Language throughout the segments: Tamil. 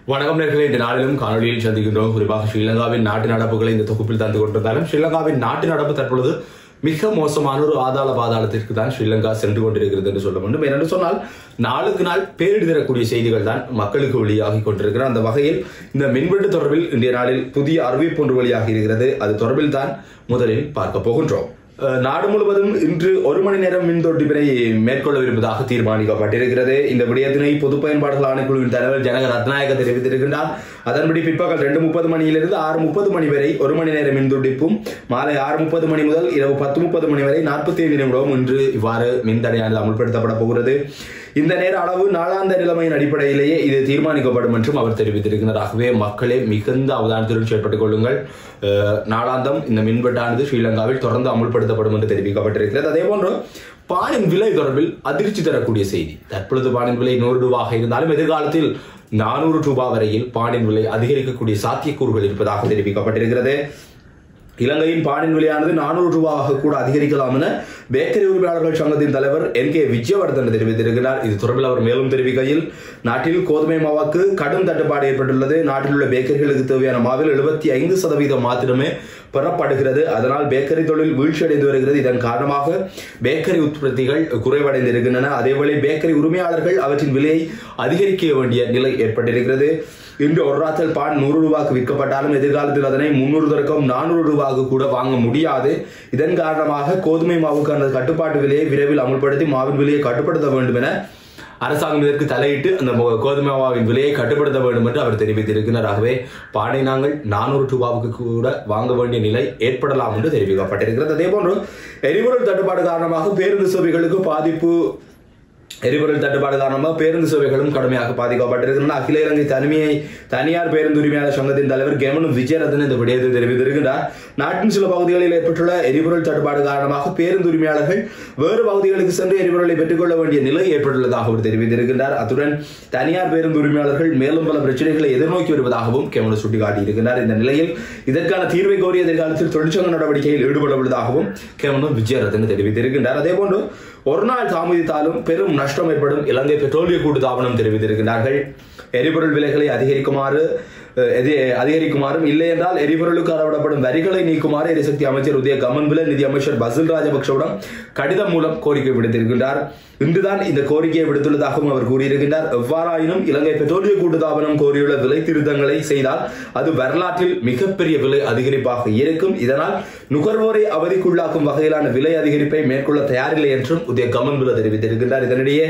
வணக்கம் நேர்களே இந்த நாளிலும் காணொலியில் சந்திக்கின்றோம் குறிப்பாக ஸ்ரீலங்காவின் நாட்டு நடப்புகளை இந்த தொகுப்பில் தந்து கொண்டிருந்தாலும் ஸ்ரீலங்காவின் நாட்டு நடப்பு தற்பொழுது மிக மோசமான ஒரு ஆதாள பாதாளத்திற்கு தான் ஸ்ரீலங்கா சென்று கொண்டிருக்கிறது என்று சொல்ல வேண்டும் ஏனென்று சொன்னால் நாளுக்கு நாள் பேரிடி தரக்கூடிய செய்திகள் தான் மக்களுக்கு வெளியாகி கொண்டிருக்கிற அந்த வகையில் இந்த மின்வெட்டு தொடர்பில் இன்றைய நாளில் புதிய அறிவிப்பு ஒன்று வெளியாகி இருக்கிறது அது தொடர்பில் தான் முதலில் பார்க்க போகின்றோம் அஹ், நாடு முழுவதும் இன்று ஒரு மணி நேரம் மின் தொட்டிப்பினை மேற்கொள்ளவிருப்பதாக தீர்மானிக்கப்பட்டிருக்கிறது இந்த விடயத்தினை பொது பயன்பாடுகள் ஆணைக்குழுவின் தலைவர் ஜனக ரத்நாயக தெரிவித்திருக்கின்றார் அதன்படி பிற்பகல் ரெண்டு முப்பது மணியிலிருந்து ஆறு முப்பது மணி வரை ஒரு மணி நேரம் மின் துண்டிப்பும் மாலை ஆறு முப்பது மணி முதல் இரவு பத்து முப்பது மணி வரை நாற்பத்தி ஐந்து நிமிடம் இன்று இவ்வாறு மின்தடையானது அமல்படுத்தப்பட போகிறது இந்த நேர அளவு நாளாந்த நிலைமையின் அடிப்படையிலேயே இது தீர்மானிக்கப்படும் என்றும் அவர் தெரிவித்திருக்கிறார் ஆகவே மக்களே மிகுந்த அவதானத்துடன் செயற்பட்டுக் கொள்ளுங்கள் அஹ், நாளாந்தம் இந்த மின்வெட்டானது ஸ்ரீலங்காவில் தொடர்ந்து அமுல்படுத்தப்படும் என்று தெரிவிக்கப்பட்டிருக்கிறது அதே போன்று பானின் விலை தொடர்பில் அதிர்ச்சி தரக்கூடிய செய்தி தற்பொழுது பானின் விலை நூறு ரூபாக இருந்தாலும் எதிர்காலத்தில் நானூறு ரூபாய் வரையில் பானின் விலை அதிகரிக்கக்கூடிய சாத்தியக்கூறுகள் இருப்பதாக தெரிவிக்கப்பட்டிருக்கிறது இலங்கையின் பானின் விலையானது நானூறு ரூபாயாக கூட அதிகரிக்கலாம் என பேக்கரி உரிமையாளர்கள் சங்கத்தின் தலைவர் என் கே விஜயவர்தன் தெரிவித்திருக்கிறார் இது தொடர்பில் அவர் மேலும் தெரிவிக்கையில் நாட்டில் கோதுமை மாவுக்கு கடும் தட்டுப்பாடு ஏற்பட்டுள்ளது நாட்டில் உள்ள பேக்கரிகளுக்கு தேவையான மாவில் எழுபத்தி ஐந்து சதவீதம் மாத்திரமே பெறப்படுகிறது அதனால் பேக்கரி தொழில் வீழ்ச்சியடைந்து வருகிறது இதன் காரணமாக பேக்கரி உற்பத்திகள் குறைவடைந்திருக்கின்றன அதேவேளை பேக்கரி உரிமையாளர்கள் அவற்றின் விலையை அதிகரிக்க வேண்டிய நிலை ஏற்பட்டிருக்கிறது இன்று ஒரு ராத்தல் பான் நூறு ரூபாய்க்கு விற்கப்பட்டாலும் எதிர்காலத்தில் அதனை முன்னூறு தொடக்கம் நானூறு ரூபாய்க்கு கூட வாங்க முடியாது இதன் காரணமாக கோதுமை மாவுக்கான கட்டுப்பாட்டு விலையை விரைவில் அமல்படுத்தி மாவின் விலையை கட்டுப்படுத்த வேண்டும் என அரசாங்கம் இதற்கு தலையிட்டு அந்த மோ- கோதுமை மாவின் விலையை கட்டுப்படுத்த வேண்டும் என்று அவர் தெரிவித்திருக்கிறார் ஆகவே பானை நாங்கள் நானூறு ரூபாவுக்கு கூட வாங்க வேண்டிய நிலை ஏற்படலாம் என்று தெரிவிக்கப்பட்டிருக்கிறது அதே போன்று எரிபொருள் தட்டுப்பாடு காரணமாக பேருந்து சேவைகளுக்கு பாதிப்பு எரிபொருள் தட்டுப்பாடு காரணமாக பேருந்து சேவைகளும் கடுமையாக பாதிக்கப்பட்டிருக்கின்றன அகில இலங்கை தனிமையை தனியார் பேருந்து உரிமையாளர் சங்கத்தின் தலைவர் கெமனு விஜயரத்ன இந்த விடயத்தை தெரிவித்திருக்கிறார் நாட்டின் சில பகுதிகளில் ஏற்பட்டுள்ள எரிபொருள் தட்டுப்பாடு காரணமாக பேருந்து உரிமையாளர்கள் வேறு பகுதிகளுக்கு சென்று எரிபொருளை பெற்றுக்கொள்ள வேண்டிய நிலை ஏற்பட்டுள்ளதாக அவர் தெரிவித்திருக்கின்றார் அத்துடன் தனியார் பேருந்து உரிமையாளர்கள் மேலும் பல பிரச்சனைகளை எதிர்நோக்கி வருவதாகவும் கெமனு சுட்டிக்காட்டியிருக்கிறார் இந்த நிலையில் இதற்கான தீர்வை கோரி எதிர்காலத்தில் தொழிற்சங்க நடவடிக்கையில் ஈடுபட உள்ளதாகவும் கெமனு விஜயரத்ன தெரிவித்திருக்கின்றார் அதேபோன்று ஒரு நாள் தாமதித்தாலும் பெரும் நஷ்டம் ஏற்படும் இலங்கை பெட்ரோலிய கூட்டுத்தாபனம் தெரிவித்திருக்கிறார்கள் எரிபொருள் விலைகளை அதிகரிக்குமாறு அஹ், எதி- அதிகரிக்குமாறும் இல்லை என்றால் எரிபொருளுக்கு அறவிடப்படும் வரிகளை நீக்குமாறு எரிசக்தி அமைச்சர் உதய கமன்பில நிதி அமைச்சர் பசில் ராஜபக்சவிடம் கடிதம் மூலம் கோரிக்கை விடுத்திருக்கின்றார் இன்றுதான் இந்த கோரிக்கையை விடுத்துள்ளதாகவும் அவர் கூறியிருக்கின்றார் எவ்வாறாயினும் இலங்கை பெட்ரோலிய கூட்டுத்தாபனம் கோரியுள்ள விலை திருத்தங்களை செய்தால் அது வரலாற்றில் மிகப்பெரிய விலை அதிகரிப்பாக இருக்கும் இதனால் நுகர்வோரை அவதிக்குள்ளாக்கும் வகையிலான விலை அதிகரிப்பை மேற்கொள்ள தயாரில்லை என்றும் உதய கமன்பில தெரிவித்திருக்கின்றார் இதனிடையே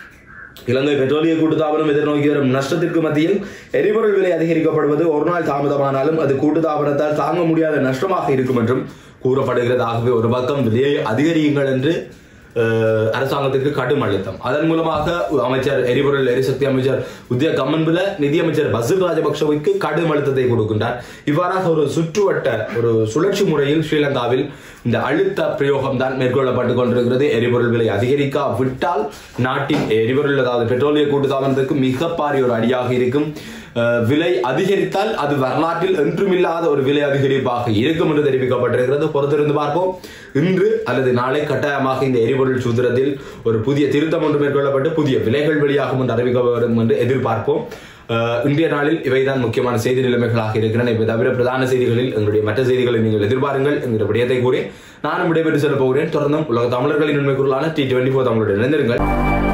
இலங்கை பெட்ரோலிய கூட்டுத்தாபனம் எதிர்நோக்கி வரும் நஷ்டத்திற்கு மத்தியில் எரிபொருள் விலை அதிகரிக்கப்படுவது ஒரு நாள் தாமதமானாலும் அது கூட்டுத்தாபனத்தால் தாங்க முடியாத நஷ்டமாக இருக்கும் என்றும் கூறப்படுகிறது ஆகவே ஒரு பக்கம் விலையை அதிகரியுங்கள் என்று அஹ், அரசாங்கத்திற்கு கடும் அழுத்தம் அதன் மூலமாக அமைச்சர் எரிபொருள் எரிசக்தி அமைச்சர் உதய கம்மன்பில நிதியமைச்சர் பசில் ராஜபக்சவுக்கு கடும் அழுத்தத்தை கொடுக்கின்றார் இவ்வாறாக ஒரு சுற்றுவட்ட ஒரு சுழற்சி முறையில் ஸ்ரீலங்காவில் இந்த அழுத்த பிரயோகம் தான் மேற்கொள்ளப்பட்டுக் கொண்டிருக்கிறது எரிபொருள் விலை அதிகரிக்கா விட்டால் நாட்டின் எரிபொருள் அதாவது பெட்ரோலிய கூட்டுத்தாபனத்துக்கு மிக பாரிய ஒரு அடியாக இருக்கும் அஹ், விலை அதிகரித்தால் அது வரலாற்றில் என்றுமில்லாத ஒரு விலை அதிகரிப்பாக இருக்கும் என்று தெரிவிக்கப்பட்டிருக்கிறது பொறுத்திருந்து பார்ப்போம் இன்று அல்லது நாளை கட்டாயமாக இந்த எரிபொருள் சூத்திரத்தில் ஒரு புதிய திருத்தம் ஒன்று மேற்கொள்ளப்பட்டு புதிய விலைகள் வெளியாகும் என்று அறிவிக்கப்படும் என்று எதிர்பார்ப்போம் அஹ், இன்றைய நாளில் இவைதான் முக்கியமான செய்தி நிலைமைகளாக இருக்கின்றன இவை தவிர பிரதான செய்திகளில் எங்களுடைய மற்ற செய்திகளை நீங்கள் எதிர்பாருங்கள் என்கிற விடயத்தை கூறி நானும் விடைபெற்று செல்ல போகிறேன் தொடர்ந்தும் உலக தமிழர்களின் உண்மை குரலான டி டுவெண்டி ஃபோர் தமிழுடன் இணைந்திருங்கள்